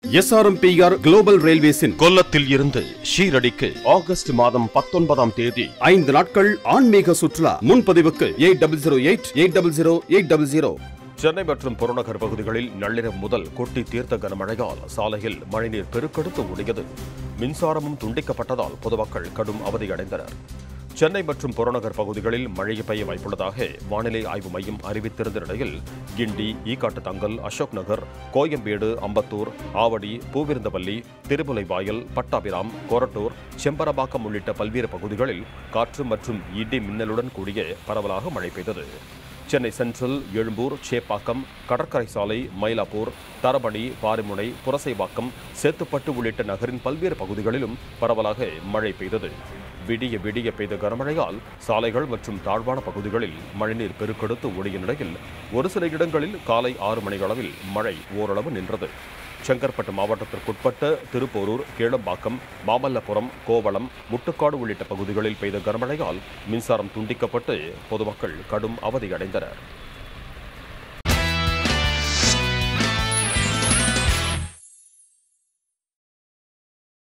SRMPR global ரயில்வேஸின் கொல்லத்தில் இருந்து ஷீரடிக்கு August மாதம் பத்தொன்பதாம் தேதி ஐந்து நாட்கள் ஆன்மீக சுற்றுலா முன்பதிவுக்கு eight double zero eight eight double zero eight double zero Chennai மற்றும் புறநகர் பகுதிகளில் நள்ளிரவு முதல் கொட்டி தீர்த்த கனமழையால் சாலையில் மழைநீர் பெருக்கெடுத்து ஓடியது மின்சாரமும் துண்டிக்கப்பட்டதால் பொதுமக்கள் கடும் அவதியடைந்தனர் சென்னை மற்றும் புறநகர் பகுதிகளில் மழை பெய்ய வாய்ப்புள்ளதாக வானிலை ஆய்வு மையம் அறிவித்திருந்த நிலையில் கிண்டி ஈக்காட்டு தங்கல் அசோக் நகர் கோயம்பேடு அம்பத்தூர் ஆவடி பூவிருந்தவல்லி திருமுலைவாயல் பட்டாபிராம் கொரட்டூர் செம்பரபாக்கம் உள்ளிட்ட பல்வேறு பகுதிகளில் காற்று மற்றும் இடி மின்னலுடன் கூடிய பரவலாக மழை பெய்தது சென்னை சென்ட்ரல் எழும்பூர் சேப்பாக்கம் கடற்கரை சாலை மயிலாப்பூர் தரபணி பாரிமுனை புரசைவாக்கம் சேத்துப்பட்டு உள்ளிட்ட நகரின் பல்வேறு பகுதிகளிலும் பரவலாக மழை பெய்தது விடிய விடிய பெய்த கனமழையால் சாலைகள் மற்றும் தாழ்வான பகுதிகளில் மழைநீர் பெருக்கெடுத்து ஓடிய நிலையில் ஒரு சில இடங்களில் காலை ஆறு மணியளவில் மழை ஓரளவு நின்றது செங்கற்பட்டு மாவட்டத்திற்குட்பட்ட திருப்போரூர் கீழம்பாக்கம் மாமல்லபுரம் கோவளம் முட்டுக்காடு உள்ளிட்ட பகுதிகளில் பெய்த கனமழையால் மின்சாரம் துண்டிக்கப்பட்டு பொதுமக்கள் கடும் அவதியடைந்தனர்